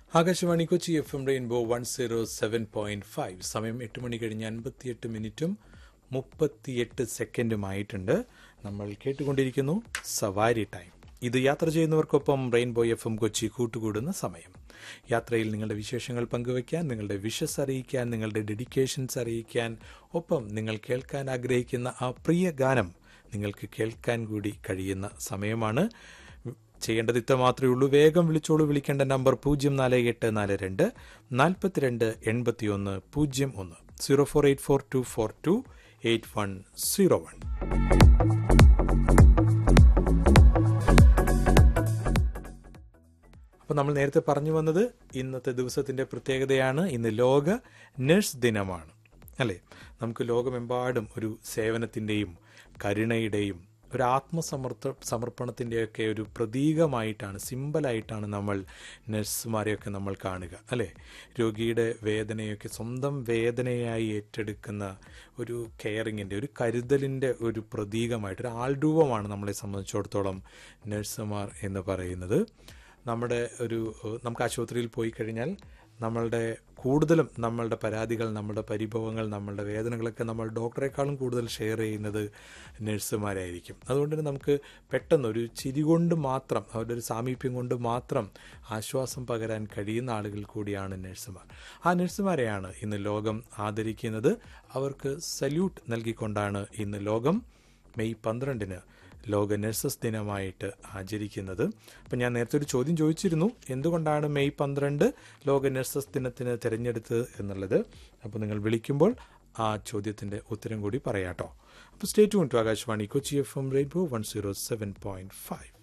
Akashvani Kochi F M rainbow one zero seven point five സമയം എട്ട് മണി കഴിഞ്ഞ് അൻപത്തിയെട്ട് മിനിറ്റും മുപ്പത്തിയെട്ട് സെക്കൻഡുമായിട്ടുണ്ട് നമ്മൾ കേട്ടുകൊണ്ടിരിക്കുന്നു സവാരി ടൈം ഇത് യാത്ര ചെയ്യുന്നവർക്കൊപ്പം റെയിൻബോ എഫ് എം കൊച്ചി കൂട്ടുകൂടുന്ന സമയം യാത്രയിൽ നിങ്ങളുടെ വിശേഷങ്ങൾ പങ്കുവയ്ക്കാൻ നിങ്ങളുടെ വിഷസ് അറിയിക്കാൻ നിങ്ങളുടെ ഡെഡിക്കേഷൻസ് അറിയിക്കാൻ ഒപ്പം നിങ്ങൾ കേൾക്കാൻ ആഗ്രഹിക്കുന്ന ആ പ്രിയ ഗാനം നിങ്ങൾക്ക് കേൾക്കാൻ കൂടി കഴിയുന്ന സമയമാണ് ചെയ്യേണ്ടത് ഇത്ര മാത്രമേ ഉള്ളൂ വേഗം വിളിച്ചോളൂ വിളിക്കേണ്ട നമ്പർ പൂജ്യം നാല് എട്ട് നാല് രണ്ട് നാൽപ്പത്തിരണ്ട് എൺപത്തി ഒന്ന് പൂജ്യം ഒന്ന് zero four eight four two four two eight one zero one അപ്പോൾ നമ്മൾ നേരത്തെ പറഞ്ഞു വന്നത് ഇന്നത്തെ ദിവസത്തിന്റെ പ്രത്യേകതയാണ് ഇന്ന് ലോക നഴ്സ് ദിനമാണ് അല്ലേ നമുക്ക് ലോകമെമ്പാടും ഒരു സേവനത്തിൻ്റെയും കരുണയുടെയും ഒരു ആത്മസമർപ്പ സമർപ്പണത്തിൻ്റെയൊക്കെ ഒരു പ്രതീകമായിട്ടാണ് സിമ്പലായിട്ടാണ് നമ്മൾ നഴ്സുമാരെയൊക്കെ നമ്മൾ കാണുക അല്ലേ രോഗിയുടെ വേദനയൊക്കെ സ്വന്തം വേദനയായി ഏറ്റെടുക്കുന്ന ഒരു കെയറിങ്ങിൻ്റെ ഒരു കരുതലിൻ്റെ ഒരു പ്രതീകമായിട്ട് ഒരു ആൾരൂപമാണ് നമ്മളെ സംബന്ധിച്ചിടത്തോളം നഴ്സുമാർ എന്ന് പറയുന്നത് നമ്മുടെ ഒരു നമുക്ക് ആശുപത്രിയിൽ പോയി കഴിഞ്ഞാൽ നമ്മളുടെ കൂടുതലും നമ്മളുടെ പരാതികൾ നമ്മുടെ പരിഭവങ്ങൾ നമ്മളുടെ വേദനകളൊക്കെ നമ്മൾ ഡോക്ടറെക്കാളും കൂടുതൽ ഷെയർ ചെയ്യുന്നത് നഴ്സുമാരായിരിക്കും അതുകൊണ്ട് തന്നെ നമുക്ക് പെട്ടെന്ന് ഒരു ചിരി കൊണ്ട് മാത്രം അവരുടെ ഒരു സാമീപ്യം കൊണ്ട് മാത്രം ആശ്വാസം പകരാൻ കഴിയുന്ന ആളുകൾ കൂടിയാണ് നഴ്സുമാർ ആ നഴ്സുമാരെയാണ് ഇന്ന് ലോകം ആദരിക്കുന്നത് അവർക്ക് സല്യൂട്ട് നൽകിക്കൊണ്ടാണ് ഇന്ന് ലോകം മെയ് പന്ത്രണ്ടിന് ലോക നഴ്സസ് ദിനമായിട്ട് ആചരിക്കുന്നത് അപ്പം ഞാൻ നേരത്തെ ഒരു ചോദ്യം ചോദിച്ചിരുന്നു എന്തുകൊണ്ടാണ് മെയ് പന്ത്രണ്ട് ലോക നഴ്സസ് ദിനത്തിന് തിരഞ്ഞെടുത്തത് എന്നുള്ളത് അപ്പോൾ നിങ്ങൾ വിളിക്കുമ്പോൾ ആ ചോദ്യത്തിൻ്റെ ഉത്തരം കൂടി പറയാട്ടോ അപ്പോൾ straight to Akashvani Kochi F M rainbow one zero seven point five